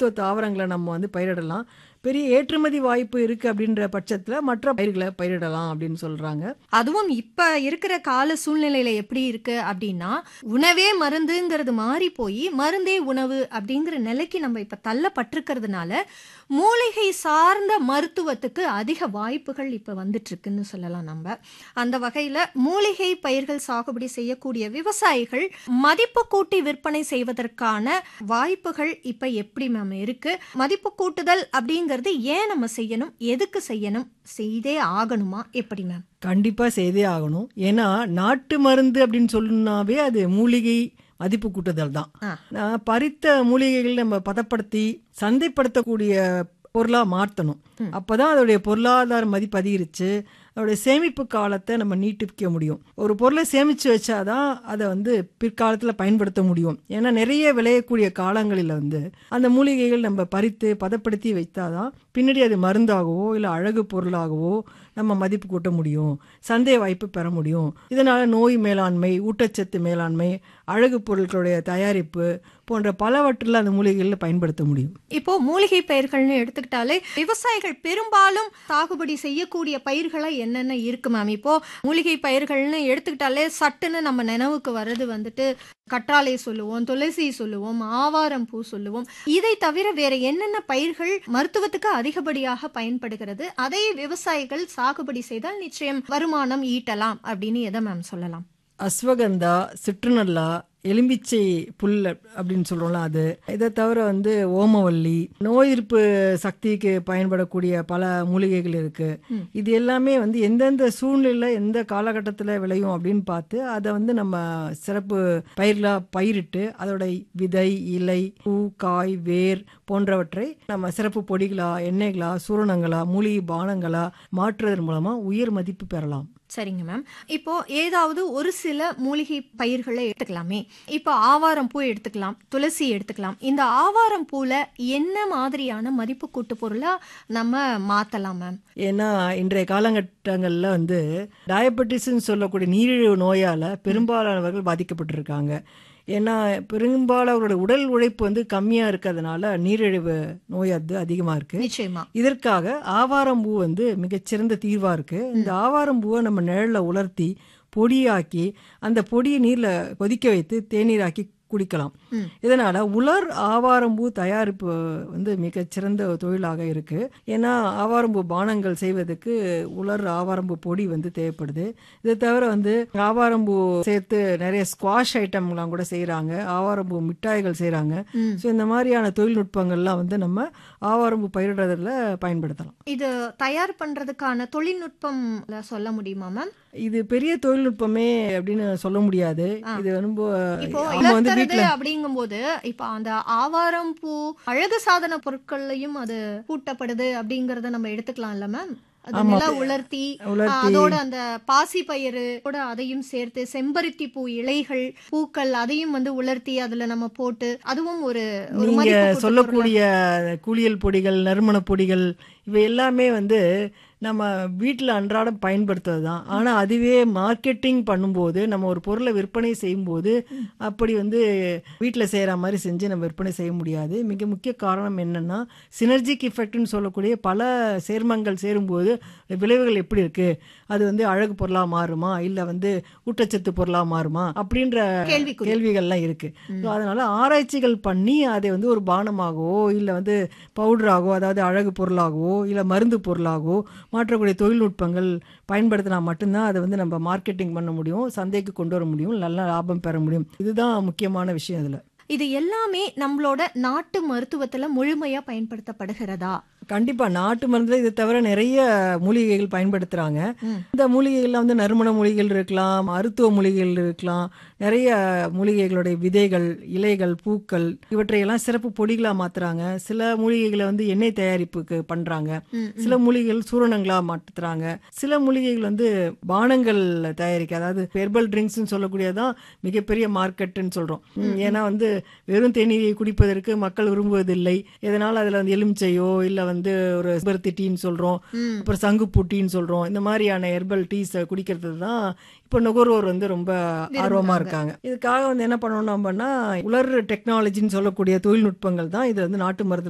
மருத்துவ தாவரங்களை நம்ம வந்து பயிரிடலாம் பெரிய ஏற்றுமதி வாய்ப்பு இருக்கு அப்படின்ற பட்சத்துல மற்ற பயிர்களை பயிரிடலாம் அப்படின்னு சொல்றாங்க அதுவும் இப்ப இருக்கிற கால சூழ்நிலையில எப்படி இருக்கு அப்படின்னா உணவே மருந்துங்கிறது மாறி போய் மருந்தே உணவு அப்படிங்கிற நிலைக்கு நம்ம இப்ப தள்ளப்பட்டிருக்கிறதுனால மூலிகை சார்ந்த மருத்துவத்துக்கு அதிக வாய்ப்புகள் இப்ப வந்துட்டு இருக்குன்னு சொல்லலாம் நம்ம அந்த வகையில மூலிகை பயிர்கள் சாகுபடி செய்யக்கூடிய விவசாயிகள் மதிப்பு கூட்டி விற்பனை செய்வதற்கான வாய்ப்புகள் இப்ப எப்படி மேம் இருக்கு மதிப்பு கூட்டுதல் அப்படிங்கிறது ஏன் நம்ம செய்யணும் எதுக்கு செய்யணும் செய்தே ஆகணுமா எப்படி மேம் கண்டிப்பா செய்தே ஆகணும் ஏன்னா நாட்டு மருந்து அப்படின்னு சொன்னாவே அது மூலிகை மதிப்பு கூட்டுதல் தான் ஆ. நான் பறித்த மூலிகைகள் நம்ம பதப்படுத்தி சந்தைப்படுத்தக்கூடிய பொருளா மாற்றணும் அப்பதான் அதோடைய பொருளாதார மதிப்பு அதிகரிச்சு அதோடைய சேமிப்பு காலத்தை நம்ம நீட்டிக்க முடியும் ஒரு பொருளை சேமிச்சு வச்சாதான் அதை வந்து பிற்காலத்தில் பயன்படுத்த முடியும் ஏன்னா நிறைய விளையக்கூடிய காலங்களில் வந்து அந்த மூலிகைகள் நம்ம பறித்து பதப்படுத்தி வைத்தாதான் பின்னாடி அது மருந்தாகவோ இல்லை அழகு பொருளாகவோ நம்ம மதிப்பு கூட்ட முடியும் சந்தை வாய்ப்பு பெற முடியும் இதனால நோய் மேலாண்மை ஊட்டச்சத்து மேலாண்மை அழகு பொருட்களுடைய தயாரிப்பு போன்ற பலவற்றில் அந்த மூலிகைகளில் பயன்படுத்த முடியும் இப்போ மூலிகை பயிர்கள்னு எடுத்துக்கிட்டாலே விவசாயிகள் பெரும்பாலும் சாகுபடி செய்யக்கூடிய பயிர்களா என்னென்ன இருக்கு மேம் இப்போ மூலிகை பயிர்கள்னு எடுத்துக்கிட்டாலே சட்டுன்னு நம்ம நினைவுக்கு வர்றது வந்துட்டு கற்றாழை சொல்லுவோம் துளசி சொல்லுவோம் ஆவாரம் பூ சொல்லுவோம் இதை தவிர வேற என்னென்ன பயிர்கள் மருத்துவத்துக்கு அதிகப்படியாக பயன்படுகிறது அதை விவசாயிகள் சாகுபடி செய்தால் நிச்சயம் வருமானம் ஈட்டலாம் அப்படின்னு எதை மேம் சொல்லலாம் அஸ்வகந்தா சிற்றுநல்லா எலும்பிச்சை புல் அப்படின்னு சொல்றோம்ல அது இதை தவிர வந்து ஓமவல்லி நோய் எதிர்ப்பு சக்திக்கு பயன்படக்கூடிய பல மூலிகைகள் இருக்கு இது எல்லாமே வந்து எந்தெந்த சூழ்நிலையில எந்த காலகட்டத்தில் விளையும் அப்படின்னு பார்த்து அதை வந்து நம்ம சிறப்பு பயிர்களா பயிரிட்டு அதோட விதை இலை பூ காய் வேர் போன்றவற்றை நம்ம சிறப்பு பொடிகளா எண்ணெய்களா சூரணங்களா மூலிகை பானங்களா மாற்றுவதன் மூலமா உயர் மதிப்பு பெறலாம் சரிங்க மேம் இப்போ ஏதாவது ஒரு சில மூலிகை பயிர்களை எடுத்துக்கலாமே இப்போ ஆவாரம் பூ எடுத்துக்கலாம் துளசி எடுத்துக்கலாம் இந்த ஆவாரம் பூல என்ன மாதிரியான மதிப்பு கூட்டு பொருளா நம்ம மாத்தலாம் மேம் ஏன்னா இன்றைய காலகட்டங்களில் வந்து டயபெட்டிஸ்ன்னு சொல்லக்கூடிய நீரிழிவு நோயால் பெரும்பாலானவர்கள் பாதிக்கப்பட்டிருக்காங்க ஏன்னா பெரும்பாலானவர்களோட உடல் உழைப்பு வந்து கம்மியாக இருக்கிறதுனால நீரிழிவு நோய் அது அதிகமாக இருக்குது நிச்சயமா இதற்காக ஆவாரம்பூ வந்து மிகச்சிறந்த தீர்வாக இருக்குது இந்த ஆவாரம்பூவை நம்ம நிழலில் உலர்த்தி பொடியாக்கி அந்த பொடியை நீரில் கொதிக்க வைத்து தேநீராக்கி குடிக்கலாம் ம். இதனால உலர் ஆவாரம்பூ தயாரிப்பு வந்து மிகச்சிறந்த தொழிலாக இருக்கு ஏன்னா ஆவாரம்பூ பானங்கள் செய்வதற்கு உலர் ஆவாரம்பூ பொடி வந்து தேவைப்படுது இதை தவிர வந்து ஆவாரம்பூ சேர்த்து நிறைய ஸ்குவாஷ் ஐட்டம்லாம் கூட செய்கிறாங்க ஆவாரம்பூ மிட்டாய்கள் செய்கிறாங்க ம். ஸோ இந்த மாதிரியான தொழில்நுட்பங்கள்லாம் வந்து நம்ம ஆவாரம்பூ பயிரிடுறதுல பயன்படுத்தலாம் இது தயார் பண்றதுக்கான தொழில்நுட்பம் சொல்ல முடியுமா மேம் இது பெரிய தொழில்நுட்பமே அப்படின்னு சொல்ல முடியாது இது ரொம்ப இப்போ அவங்க வந்து இழக்கிறது வீட்டில் அப்படிங்கும்போது இப்போ அந்த ஆவாரம் பூ அழகு சாதன பொருட்கள்லயும் அது பூட்டப்படுது அப்படிங்கறத நம்ம எடுத்துக்கலாம்ல மேம் அது ஆமா. நல்லா உலர்த்தி உலர்த்தி. ஆ, அதோட அந்த பாசி பயிறு கூட அதையும் சேர்த்து செம்பருத்தி பூ இலைகள் பூக்கள் அதையும் வந்து உலர்த்தி அதுல நம்ம போட்டு அதுவும் ஒரு ஒரு நீங்க மதிப்பு கூட்டு சொல்லக்கூடிய குளியல் பொடிகள் நறுமண பொடிகள் இவை எல்லாமே வந்து நம்ம வீட்டில் அன்றாடம் பயன்படுத்துறது தான் ஆனால் அதுவே மார்க்கெட்டிங் பண்ணும்போது நம்ம ஒரு பொருளை விற்பனை செய்யும்போது அப்படி வந்து வீட்டில் செய்கிற மாதிரி செஞ்சு நம்ம விற்பனை செய்ய முடியாது மிக முக்கிய காரணம் என்னன்னா சினர்ஜிக் இஃபெக்ட்னு சொல்லக்கூடிய பல சேர்மங்கள் சேரும்போது விளைவுகள் எப்படி இருக்கு அது வந்து அழகு பொருளாக மாறுமா இல்லை வந்து ஊட்டச்சத்து பொருளாக மாறுமா அப்படின்ற கேள்விக்குறி. கேள்விகள்லாம் இருக்கு ஸோ அதனால ஆராய்ச்சிகள் பண்ணி அதை வந்து ஒரு பானமாகவோ இல்லை வந்து பவுடராகவோ அதாவது அழகு பொருளாகவோ இல்லை மருந்து பொருளாகவோ மாற்றக்கூடிய தொழில்நுட்பங்கள் பயன்படுத்தினா மட்டும்தான் அதை வந்து நம்ம மார்க்கெட்டிங் பண்ண முடியும் சந்தைக்கு கொண்டு வர முடியும் நல்ல லாபம் பெற முடியும் இதுதான் முக்கியமான விஷயம் இதுல இது எல்லாமே நம்மளோட நாட்டு மருத்துவத்துல முழுமையா பயன்படுத்தப்படுகிறதா கண்டிப்பா நாட்டு மருந்துல இது தவிர நிறைய மூலிகைகள் பயன்படுத்துறாங்க ம். இந்த மூலிகைகள்ல வந்து நறுமண மூலிகைகள் இருக்கலாம் மருத்துவ மூலிகைகள் இருக்கலாம் நிறைய மூலிகைகளுடைய விதைகள் இலைகள் பூக்கள் இவற்றையெல்லாம் சிறப்பு பொடிகளா மாத்துறாங்க சில மூலிகைகளை வந்து எண்ணெய் தயாரிப்புக்கு பண்றாங்க ம், சில மூலிகைகள் சூரணங்களா மாற்றுறாங்க சில மூலிகைகள் வந்து பானங்கள் தயாரிக்க அதாவது ஹெர்பல் ட்ரிங்க்ஸ்னு சொல்லக்கூடியதான் மிகப்பெரிய மார்க்கெட்டுன்னு சொல்றோம் ம், ஏன்னா வந்து வெறும் தேநீரை குடிப்பதற்கு மக்கள் விரும்புவதில்லை இதனால அதுல வந்து எலுமிச்சையோ இல்ல வந்து ஒரு செம்பருத்தி டீன்னு சொல்றோம் ம். அப்புறம் சங்குப்பூ டீன்னு சொல்றோம் இந்த மாதிரியான ஹெர்பல் டீஸ் குடிக்கிறது தான் இப்போ நுகர்வோர் வந்து ரொம்ப ஆர்வமா இருக்காங்க இதுக்காக வந்து என்ன பண்ணணும் அப்படின்னா உலர் டெக்னாலஜின்னு சொல்லக்கூடிய தொழில்நுட்பங்கள் தான் இது வந்து நாட்டு மருந்து